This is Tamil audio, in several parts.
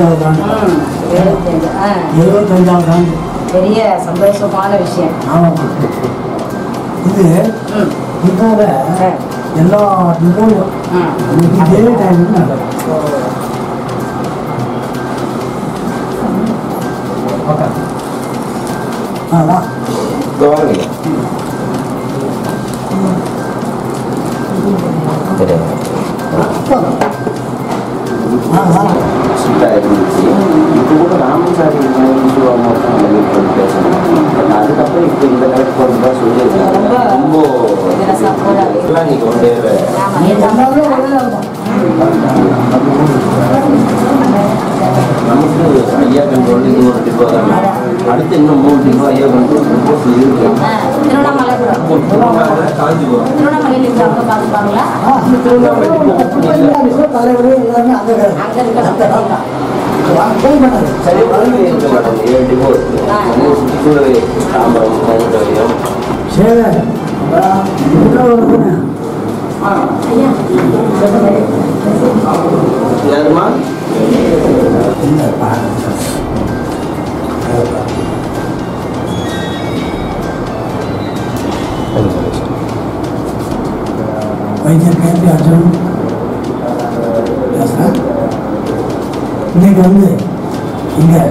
எழுபத்தஞ்சாவது ஆண்டு ம் எழுபத்தஞ்சு ஆ எழுபத்தஞ்சாவது ஆண்டு பெரிய சந்தோஷமான விஷயம் ஆமாம் இது ம் இதோட ஆ எல்லா நிகழ்வும் ம் இதே டைமுக்கு நடக்கும் ஓ ஓகே ஆ வா ஆ வா ஸ்ட்ரிக்டாக இருந்துச்சு இப்போ கூட ராமசாமி இஷ்யூ மட்டும் பேசணும் பட் அதுக்கப்புறம் இப்போ இந்த கலெக்ட் பண்ணுறதா சொல்லியிருக்காங்க ரொம்ப இதில் சப்போர்ட் இதெல்லாம் நீங்கள் ஒன்றே ஆமாம் எல்லாமே எல்லாமே ஒரே ஆள் தான். நமக்கு ஐயா கண்ட்ரோல் இது ஒரு டிப்போ தானே அடுத்து இன்னும் மூணு டிப்போ ஐயா கண்ட்ரோல் ரிப்போர்ட் இருக்கு ஆ திருவண்ணாமலை கூட காஞ்சி போகிறோம் திருவண்ணாமலையில் இருந்து அங்கே பார்த்துப்பாங்களா ஆ, திருவண்ணாமலை குப்பை தலைவர் எல்லாருமே அங்கே இருக்காரு. அங்கே இருக்கிற வா, போய் பண்ணாரு. சரி வளர்ந்து இருக்கு மேடம் ஏழு டிப்போ இருக்கு சூழலை தாம்பரம் மதுரையும் சரி ஆ, இதுதான் வருதுன்னு. ஐயா யாருமா இல்லை, பா. வைத்தியர் கேபி அர்ஜுன் பேசுகிறேன் இன்னைக்கு வந்து இங்கே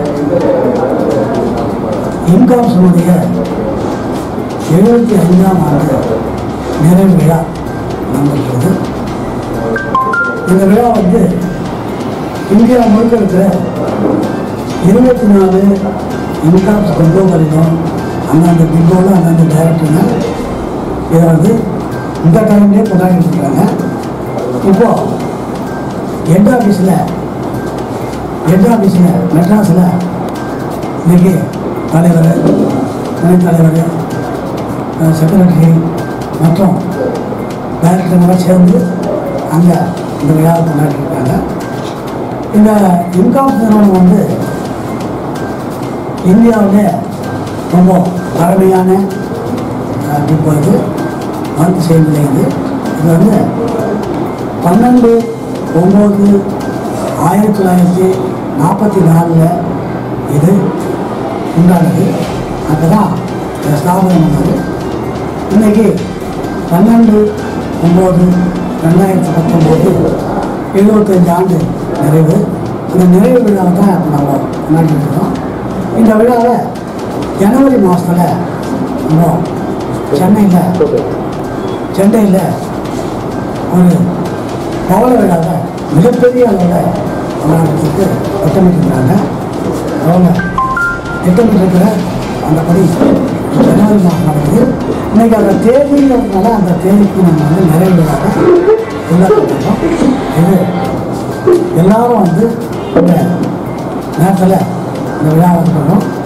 இன்காம்ஸுடைய எழுபத்தி அஞ்சாம் ஆண்டு நிறைவு விழா நடந்திருக்கிறது இந்த விழா வந்து இந்தியா முழுக்க இருக்கிற இருபத்தி நாலு இன்காம்ஸ் கொண்டோகளிலும் அந்தந்த பிங்கோடு அந்தந்த டைரக்டருங்க இதை வந்து இந்த டைம்லேயே கொண்டாடிட்டு இருக்காங்க இப்போ ஹெட் ஆஃபீஸில் ஹெட் ஆஃபீஸில் மெட்ராஸில் இன்னைக்கு தலைவர் துணைத் தலைவர் செக்ரட்டரி மற்றும் டைரக்டருங்களாம் சேர்ந்து அங்கே இந்த விழாவை கொண்டாடிட்டு இருக்காங்க இந்த இன்காம் நிறுவனம் வந்து இந்தியாவிலே ரொம்ப பழமையான அஹ், இப்போ இது மருந்து செயல்நிலை இது இது வந்து பன்னெண்டு ஒம்பது ஆயிரத்தி தொள்ளாயிரத்தி நாற்பத்தி நாலில் இது உண்டானது அங்கே தான் இந்த ஸ்தாபனம் பண்ணது இன்னைக்கு பன்னெண்டு ஒம்பது ரெண்டாயிரத்தி பத்தொம்போது எழுபத்தஞ்சு ஆண்டு நிறைவு இந்த நிறைவு விழாவை தான் இப்போ நம்ம கொண்டாடிட்டு இருக்கோம் இந்த விழாவை ஜனவரி மாதத்தில் நம்ம சென்னையில் சென்னையில் ஒரு பவள விழாவை மிகப்பெரிய அளவில் கொண்டாடுறதுக்கு திட்டமிட்டிருக்கிறாங்க அவங்க திட்டமிட்டிருக்கிற அந்த படி ஜனவரி மாதம் நடக்குது இன்னைக்கு அந்த தேதிங்கிறதுனால அந்த தேதிக்கு நம்ம வந்து நிறைவு விழாவை கொண்டாடுறோம் இது எல்லாரும் வந்து இந்த நேரத்தில் இந்த விழாவை இருக்கணும்